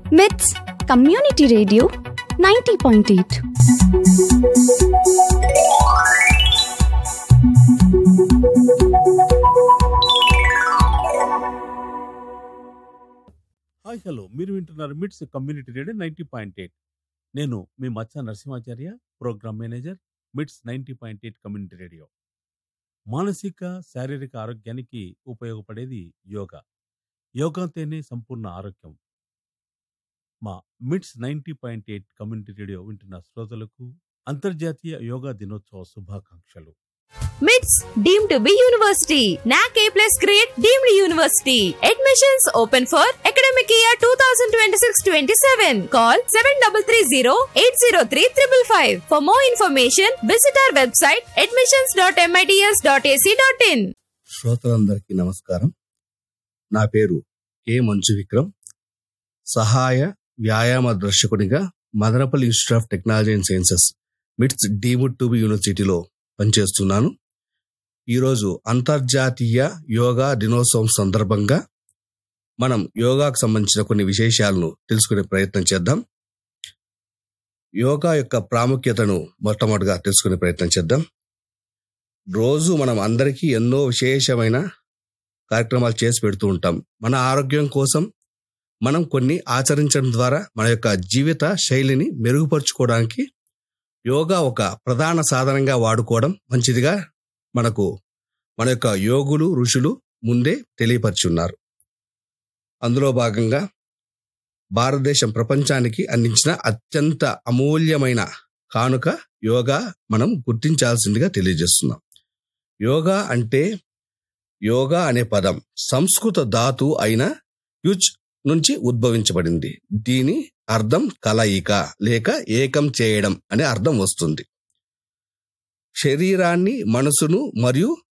మిట్స్ community radio ninety point eight hi hello మీరు వింటున్నారు MITS community radio ninety point eight నేను మీ మచ్చ Narasimhacharya program manager MITS ninety point eight community radio మానసిక శారీరక ఆరోగ్యానికి ఉపయోగపడేది యోగా యోగాతోనే సంపూర్ణ ఆరోగ్యం మా MITS ninety point eight community radio వింటున్న శ్రోతలకు అంతర్జాతీయ యోగా దినోత్సవ శుభాకాంక్షలు మిట్స్ deem to be university NAAC A plus grade deemed university admissions open for academic year two thousand twenty six twenty seven call seven double three zero eight zero three triple five for more information visit our website admissions dot MITS dot AC dot in శ్రోతలందరికీ నమస్కారం నా పేరు K Manchu Vikram సహాయ వ్యాయామ దర్శకునిగా Madanapalle Institute of Technology and Sciences MITS deemed to be యూనివర్సిటీలో పనిచేస్తున్నాను ఈరోజు అంతర్జాతీయ యోగా దినోత్సవం సందర్భంగా మనం యోగాకు సంబంధించిన కొన్ని విశేషాలను తెలుసుకునే ప్రయత్నం చేద్దాం యోగా యొక్క ప్రాముఖ్యతను మొట్టమొదటిగా తెలుసుకునే ప్రయత్నం చేద్దాం రోజు మనం అందరికీ ఎన్నో విశేషమైన కార్యక్రమాలు చేసి పెడుతూ ఉంటాం మన ఆరోగ్యం కోసం మనం కొన్ని ఆచరించడం ద్వారా మన యొక్క జీవిత శైలిని మెరుగుపరుచుకోవడానికి యోగా ఒక ప్రధాన సాధనంగా వాడుకోవడం మంచిదిగా మనకు మన యొక్క యోగులు ఋషులు ముందే తెలియపరిచి ఉన్నారు అందులో భాగంగా భారతదేశం ప్రపంచానికి అందించిన అత్యంత అమూల్యమైన కానుక యోగా మనం గుర్తించాల్సిందిగా తెలియజేస్తున్నాం యోగా అంటే యోగా అనే పదం సంస్కృత ధాతు అయిన యుచ్ నుంచి ఉద్భవించబడింది దీని అర్థం కలయిక లేక ఏకం చేయడం అనే అర్థం వస్తుంది శరీరాన్ని మనసును మరియు